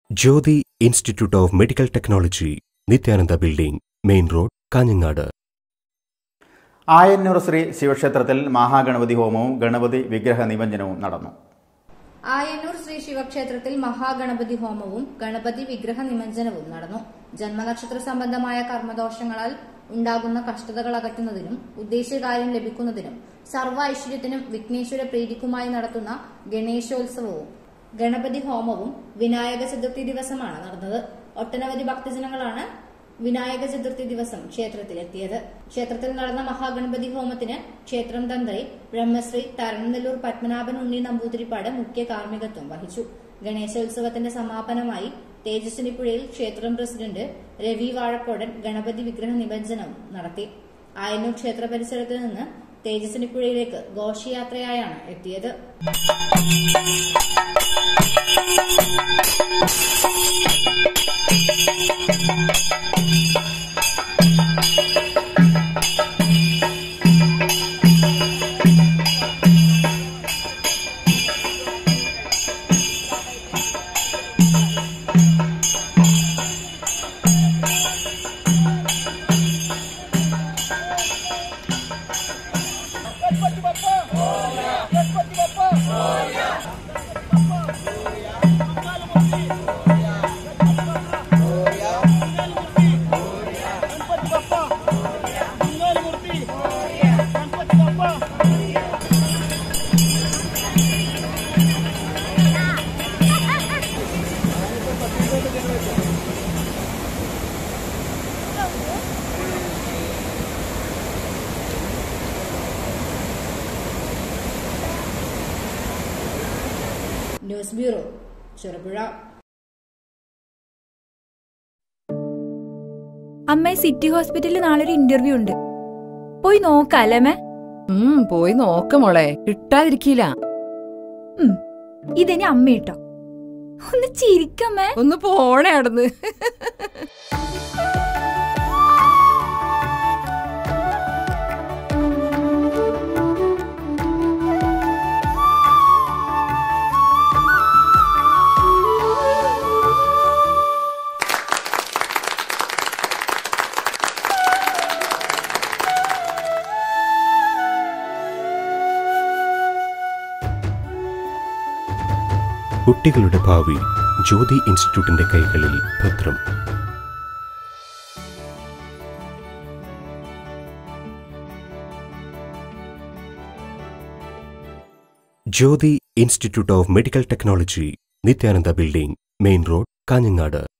Jyothi institute of medical technology Nithyananda building main road Kanhangad Ayannur Shri ശിവക്ഷേത്രത്തിൽ മഹാഗണപതി ഹോമവും ഗണപതി വിഗ്രഹ നിമഞ്ജനവും നടന്നു ആയന്നൂർ ശ്രീ ശിവക്ഷേത്രത്തിൽ മഹാഗണപതി ഹോമവും ഗണപതി വിഗ്രഹ നിമഞ്ജനവും നടന്നു ജന്മനക്ഷത്ര സംബന്ധമായ കർമ്മദോഷങ്ങളാൽ ഉണ്ടാകുന്ന കഷ്ടതകൾ അകറ്റുന്നതിനും ഉദ്ദേശകാര്യം ലഭിക്കുന്നതിനും സർവ്വ ഐശ്വര്യത്തിനും വിഘ്നേശ്വര പ്രീതിക്കുമായി നടത്തുന്ന ഗണേശോത്സവവും ഗണപതി ഹോമവും വിനായക ചതുർത്ഥി ദിവസമാണ് നടന്നത് ഒട്ടനവധി ഭക്തജനങ്ങളാണ് വിനായക ചതുർത്ഥി ദിവസം ക്ഷേത്രത്തിലെത്തിയത് ക്ഷേത്രത്തിൽ നടന്ന മഹാഗണപതി ഹോമത്തിന് ക്ഷേത്രം തന്ത്രി ബ്രഹ്മശ്രീ തരണനെല്ലൂർ പത്മനാഭൻ ഉണ്ണി നമ്പൂതിരിപ്പാട് മുഖ്യ കാർമ്മികത്വം വഹിച്ചു ഗണേശോത്സവത്തിന്റെ സമാപനമായി തേജസ്വിനിപ്പുഴയിൽ ക്ഷേത്രം പ്രസിഡന്റ് രവി വാഴക്കോടൻ ഗണപതി വിഗ്രഹ നിമജ്ജനം നടത്തി ആയന്നൂർ ക്ഷേത്ര പരിസരത്ത് നിന്ന് തേജസ്വിനിപ്പുഴയിലേക്ക് ഘോഷയാത്രയായാണ് എത്തിയത് ന്യൂസ് ബ്യൂറോ ചെറുപുഴ അമ്മേ സിറ്റി ഹോസ്പിറ്റലിൽ നാളെ ഒരു ഇന്റർവ്യൂ ഉണ്ട് പോയി നോക്കാല്ലേ മേ ഉം പോയി നോക്ക മോളെ കിട്ടാതിരിക്കില്ല ഇതെനി അമ്മ കേട്ടോ ഒന്ന് ചിരിക്കമ്മേ ഒന്ന് പോണേ അവിടുന്ന് കുട്ടികളുടെ ഭാവി ജ്യോതി ഇൻസ്റ്റിറ്റ്യൂട്ടിന്റെ കൈകളിൽ ഭദ്രം Jyothi institute of medical technology Nithyananda building main road Kanhangad